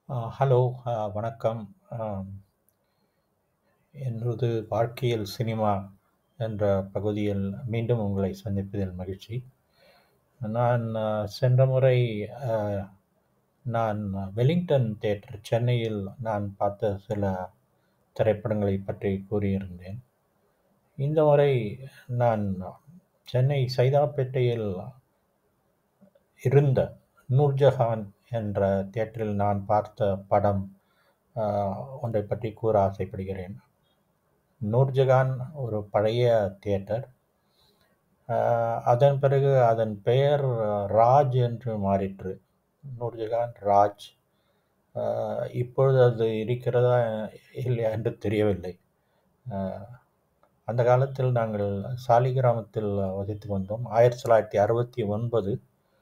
ஆ hello, அ வணக்கம். அம் எனது வாழ்க்கையில் சினிமா என்ற பகுதியில் மீண்டும் உங்களை சந்திப்பதில் மகிழ்ச்சி. நான் அ சென்ற முறை அ நான் வெலிங்டன் தியேட்டர் சென்னையில் நான் பார்த்த சில திரைப்படங்களைப் பற்றி கூறியிருந்தேன். இந்த முறை நான் சென்னை சைதாப்பேட்டையில் இருந்த நூர்ஜஹான் என்ற தியேட்டரில் நான் பார்த்த படம் அ ஒன்றைப் பற்றி கூற ஆசைப்படுகிறேன். நூர்ஜஹான் ஒரு பழைய தியேட்டர். அ அதன் பிறகு அதன் பெயர் ராஜ் என்று மாறிற்று. நூர்ஜஹான் ராஜ். அ இப்பொழுது அது இருக்கிறதா இல்லையா என்று தெரியவில்லை. அ அந்த காலத்தில் நாங்கள் சாலிகிராமத்தில் வசித்து வந்தோம். 1969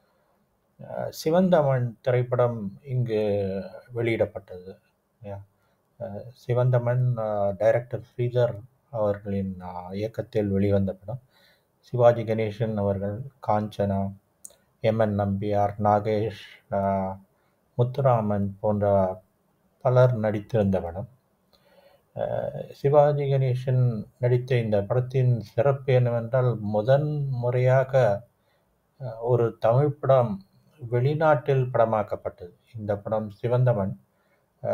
அ சிவந்தமன் திரைப்படம் இங்கு வெளியிடப்பட்டது. ய அ சிவந்தமன் அ டைரக்டர் ஸ்ரீதர் அவர்களின் அ இயக்கத்தில் வெளிவந்த படம். சிவாஜி கணேசன் அவர்கள், காஞ்சனா, எம்.என். நம்பியார், நாகேஷ், அ முத்துராமன் போன்ற பலர் நடித்திருந்த படம். அ சிவாஜி கணேசன் நடித்த இந்த படத்தின் சிறப்பு என்னவென்றால், முதன் முறையாக அ ஒரு தமிழ் படம் வெளிநாட்டில் படமாக்கப்பட்டது. இந்த படம் சிவந்தமன். அ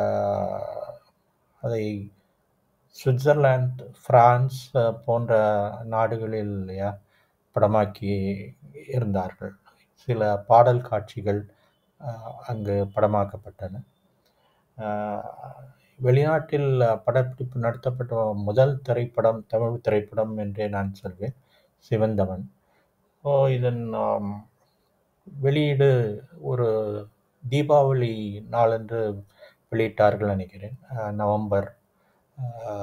அதை சுவிட்சர்லாந்து, பிரான்ஸ் போன்ற நாடுகளில் ய படமாக்கி இருந்தார்கள். சில பாடல் காட்சிகள் அ அங்கு படமாக்கப்பட்டன. அ வெளிநாட்டில் படப்பிடிப்பு நடத்தப்பட்ட முதல் திரைப்படம், தமிழ் திரைப்படம் என்றே நான் சொல்வேன். சிவந்தமன். ஸோ இதன் அம் வெளியீடு ஒரு தீபாவளி நாளன்று வெளியிட்டார்கள் நினைக்கிறேன். அ நவம்பர் அ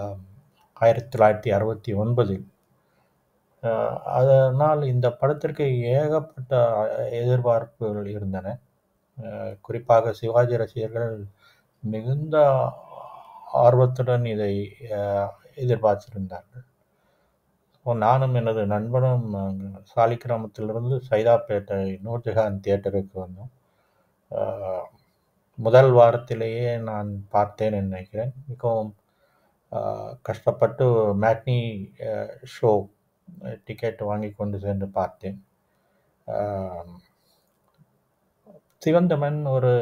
1969 அ அதனால் இந்த படத்திற்கு ஏகப்பட்ட எதிர்பார்ப்புகள் இருந்தன. அ குறிப்பாக சிவாஜி ரசிகர்கள் மிகுந்த ஆர்வத்துடன் இதை அ எதிர்பார்த்திருந்தார்கள். ஸோ நானும் எனது நண்பனும் சாலிகிராமத்திலிருந்து சைதாப்பேட்டை நூர்ஜஹான் தியேட்டருக்கு வந்தோம். அ முதல் வாரத்திலேயே நான் பார்த்தேன் என்று நினைக்கிறேன். மிகவும் அ கஷ்டப்பட்டு மேட்னி அ ஷோ டிக்கெட் வாங்கிக் கொண்டு சென்று பார்த்தேன். அ சிவந்தமன் ஒரு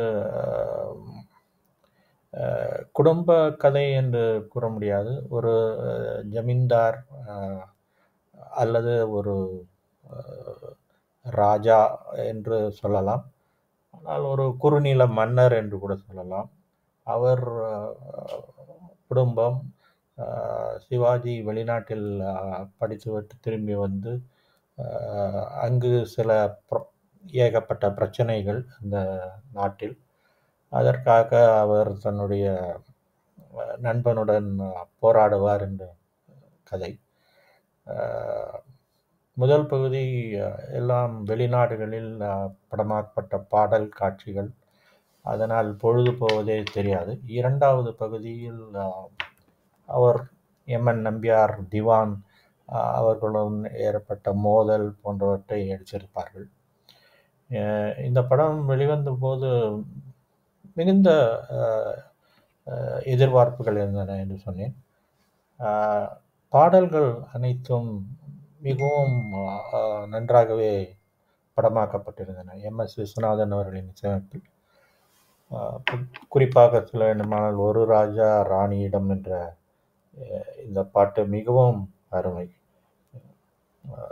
அ குடும்ப கதை என்று கூற முடியாது. ஒரு ஜமீன்தார் அ அல்லது ஒரு அ ராஜா என்று சொல்லலாம். ஆனால் ஒரு குறுநில மன்னர் என்று கூட சொல்லலாம். அவர் குடும்பம் அ சிவாஜி வெளிநாட்டில் அ படித்துவிட்டு திரும்பி வந்து, அ அங்கு சில ப்ர ஏகப்பட்ட பிரச்சனைகள் அந்த நாட்டில். அதற்காக அவர் தன்னுடைய அ நண்பனுடன் போராடுவார் என்ற கதை. அ முதல் பகுதி எல்லாம் வெளிநாடுகளில் அ படமாக்கப்பட்ட பாடல் காட்சிகள். அதனால் பொழுது போவதே தெரியாது. 2வது பகுதியில் அ அவர் எம்.என். நம்பியார், திவான் அ அவர்களுடன் ஏற்பட்ட மோதல் போன்றவற்றை எடுத்திருப்பார்கள். அ இந்த படம் வெளிவந்தபோது மிகுந்த அ அ எதிர்பார்ப்புகள் இருந்தன என்று சொன்னேன். அ பாடல்கள் அனைத்தும் மிகவும் அ நன்றாகவே படமாக்கப்பட்டிருந்தன. எம்.எஸ். விஸ்வநாதன் அவர்களின் இசையமைப்பில். அ குறிப்பாக சொல்ல வேண்டுமானால், "ஒரு ராஜா ராணியிடம்" என்ற அ இந்த பாட்டு மிகவும் அருமை. அ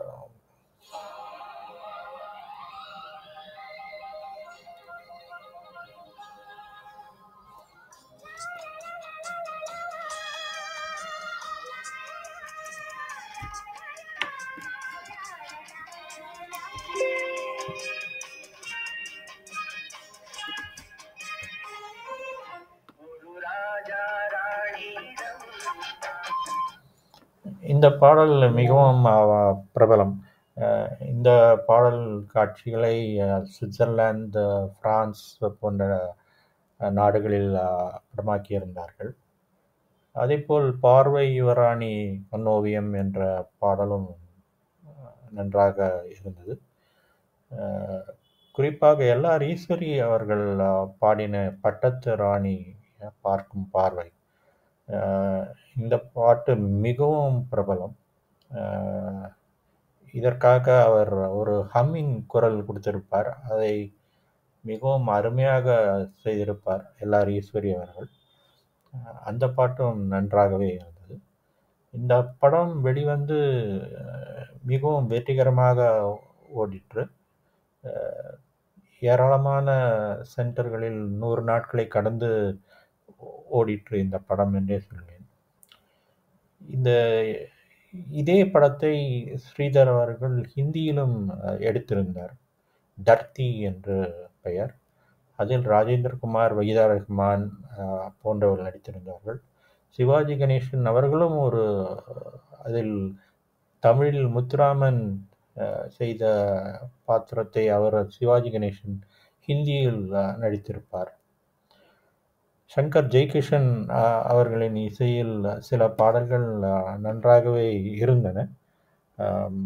இந்த பாடல் மிகவும் அ பிரபலம். அ இந்த பாடல் காட்சிகளை அ சுவிட்சர்லாந்து, பிரான்ஸ் போன்ற நாடுகளில் அ படமாக்கியிருந்தார்கள். அதேபோல் "பார்வை யுவராணி பொன்னோவியம்" என்ற பாடலும் நன்றாக இருந்தது. அ குறிப்பாக எல்ஆர் ஈஸ்வரி அவர்கள் அ, பாடின பட்டத்து ராணி பார்க்கும் பார்வை அஹ், இந்த பாட்டு மிகவும் பிரபலம் அஹ், இதற்காக அவர் ஒரு ஹம்மிங் குரல் கொடுத்திருப்பார் அதை மிகவும் அருமையாக செய்திருப்பார் எல்ஆர் ஈஸ்வரி அவர்கள் அஹ், அந்த பாட்டும் நன்றாகவே இருந்தது இந்த படம் வெளிவந்து அஹ், மிகவும் வெற்றிகரமாக ஓடிற்று அஹ், ஏராளமான சென்டர்களில் நூறு நாட்களை கடந்து ஓ- ஓடிற்று இந்த படம் என்றே சொல்வேன் இந்த இதே படத்தை ஸ்ரீதர் அவர்கள் ஹிந்தியிலும் அஹ், எடுத்திருந்தார் தர்த்தி என்று பெயர் அதில் ராஜேந்திர குமார் வகிதா ரஹ்மான் அஹ், போன்றவர்கள் நடித்திருந்தார்கள் சிவாஜி கணேசன் அவர்களும் ஒரு அதில் தமிழில் முத்துராமன் அஹ், செய்த பாத்திரத்தை அவர் சிவாஜி கணேசன் ஹிந்தியில் அஹ், நடித்திருப்பார் சங்கர் ஜெய்கிஷன் அஹ், அவர்களின் இசையில் சில பாடல்கள் அஹ், நன்றாகவே இருந்தன ஆம்,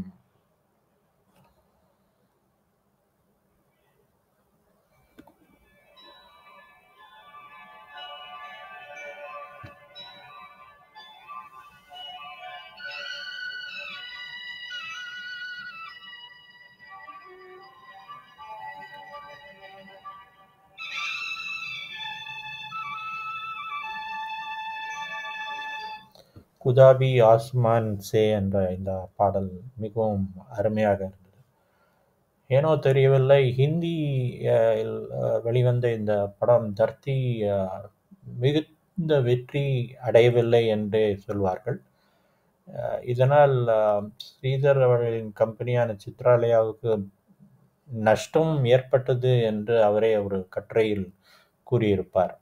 குதாபி ஆஸ்மான் சே என்ற இந்த பாடல் மிகவும் அருமையாக இருந்தது ஏனோ தெரியவில்லை ஹிந்தி அஹ், இல், அஹ், வெளிவந்த இந்த படம் தர்த்தி அஹ், மிகுந்த வெற்றி அடையவில்லை என்றே சொல்வார்கள் அஹ், இதனால் அஹ், ஸ்ரீதர் அவர்களின் கம்பெனியான சித்ராலயாவுக்கு நஷ்டம் ஏற்பட்டது என்று அவரே ஒரு கட்டுரையில் கூறியிருப்பார்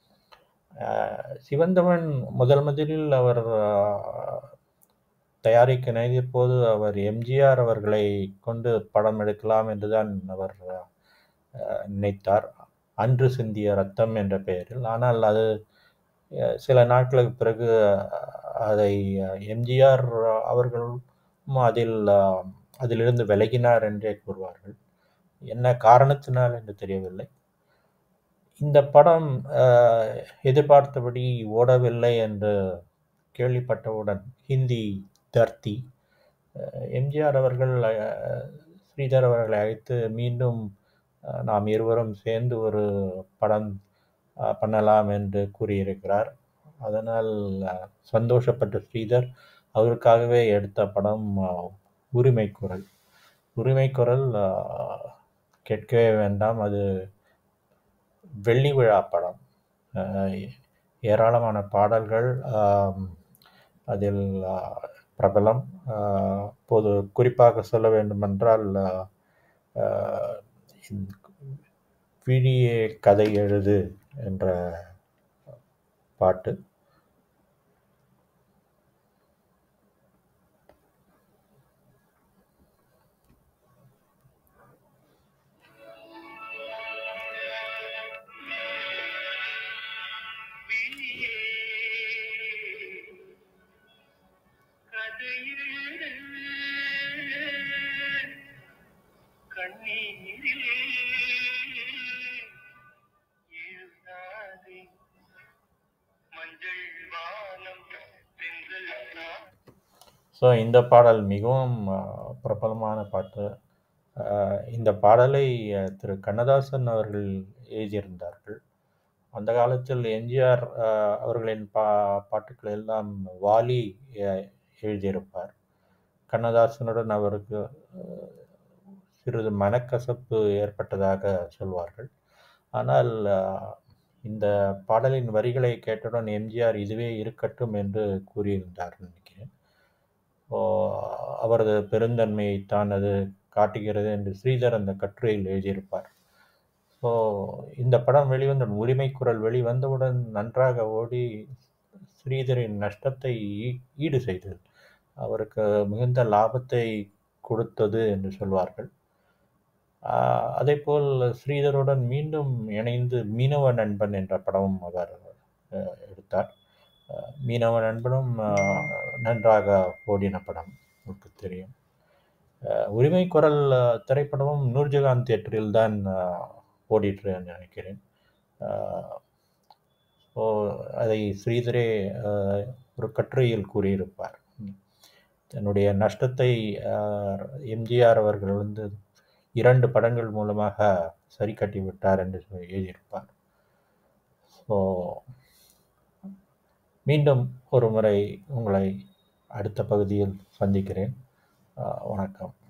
அஹ், சிவந்தவன் முதல் முதலில் அவர் அஹ், தயாரிக்க நினைத்த போது அவர் எம்ஜிஆர் அவர்களை கொண்டு படம் எடுக்கலாம் என்றுதான் அவர் அஹ், நினைத்தார் அன்று சிந்திய ரத்தம் என்ற பெயரில் ஆனால் அது அஹ், சில நாட்களுக்கு பிறகு அஹ், அதை எம்ஜிஆர் அவர்களும் அதில் அஹ், அதிலிருந்து விலகினார் என்றே கூறுவார்கள் என்ன காரணத்தினால் என்று தெரியவில்லை இந்த படம் அஹ், எதிர்பார்த்தபடி ஓடவில்லை என்று கேள்விப்பட்டவுடன் ஹிந்தி தர்த்தி அஹ், எம்ஜிஆர் அவர்கள் அஹ், ஸ்ரீதர் அவர்களை அழைத்து மீண்டும் அஹ், நாம் இருவரும் சேர்ந்து ஒரு படம் அஹ், பண்ணலாம் என்று கூறியிருக்கிறார் அதனால் அஹ், சந்தோஷப்பட்ட ஸ்ரீதர் அவருக்காகவே எடுத்த படம் அஹ், உரிமை குரல் உரிமை குரல் அஹ், கேட்கவே வேண்டாம் அது வெள்ளி விழா படம் அஹ், ஏராளமான பாடல்கள் ஆம், அதில் அஹ், பிரபலம் அஹ், இப்போது குறிப்பாக சொல்ல வேண்டுமென்றால் அஹ், அஹ், இந்த விழியே கதை எழுது என்ற பாட்டு விழியே கதையேடு கண்ணீரில் எழுதாதே மஞ்சள் வானம் செங்கல் நான் ஸோ இந்த பாடல் மிகவும் அஹ், பிரபலமான பாட்டு அஹ், இந்த பாடலை அஹ், திரு கண்ணதாசன் அவர்கள் எழுதியிருந்தார்கள் அந்த காலத்தில் எம்ஜிஆர் அஹ், அவர்களின் பா பாட்டுக்கள் எல்லாம் வாலி அஹ், எழுதியிருப்பார் கண்ணதாசனுடன் அவருக்கு அஹ், சிறிது மனக்கசப்பு ஏற்பட்டதாக சொல்வார்கள் ஆனால் அஹ், இந்த பாடலின் வரிகளை கேட்டவுடன் எம்ஜிஆர் இதுவே இருக்கட்டும் என்று கூறியிருந்தார் நினைக்கிறேன் ஓ, அவரது பெருந்தன்மையைத்தான் அது காட்டுகிறது என்று ஸ்ரீதர் அந்த கட்டுரையில் எழுதியிருப்பார் ஸோ இந்த படம் வெளிவந்த உரிமை குரல் வெளிவந்தவுடன் நன்றாக ஓடி ஸ்ரீதரின் நஷ்டத்தை ஈ- ஈடு செய்தது அவருக்கு மிகுந்த லாபத்தை கொடுத்தது என்று சொல்வார்கள் ஆஹ் அதேபோல் ஸ்ரீதருடன் மீண்டும் இணைந்து மீனவ நண்பன் என்ற படமும் அவர் அஹ், எடுத்தார் அஹ், மீனவ நண்பனும் அஹ், நன்றாக ஓடின படம் உங்களுக்கு தெரியும் அஹ், உரிமை குரல் அஹ், திரைப்படமும் நூர்ஜஹான் தியேட்டரில் தான் அஹ், ஓடிட்டுன்னு நினைக்கிறேன் அஹ், ஓ அதை ஸ்ரீதரே அஹ், ஒரு கட்டுரையில் கூறியிருப்பார் தன்னுடைய நஷ்டத்தை அஹ், எம்ஜிஆர் அவர்கள் வந்து இரண்டு படங்கள் மூலமாக சரி கட்டி விட்டார் என்று சொல்லி எழுதியிருப்பார் ஸோ மீண்டும் ஒரு முறை உங்களை அடுத்த பகுதியில் சந்திக்கிறேன் அஹ், வணக்கம்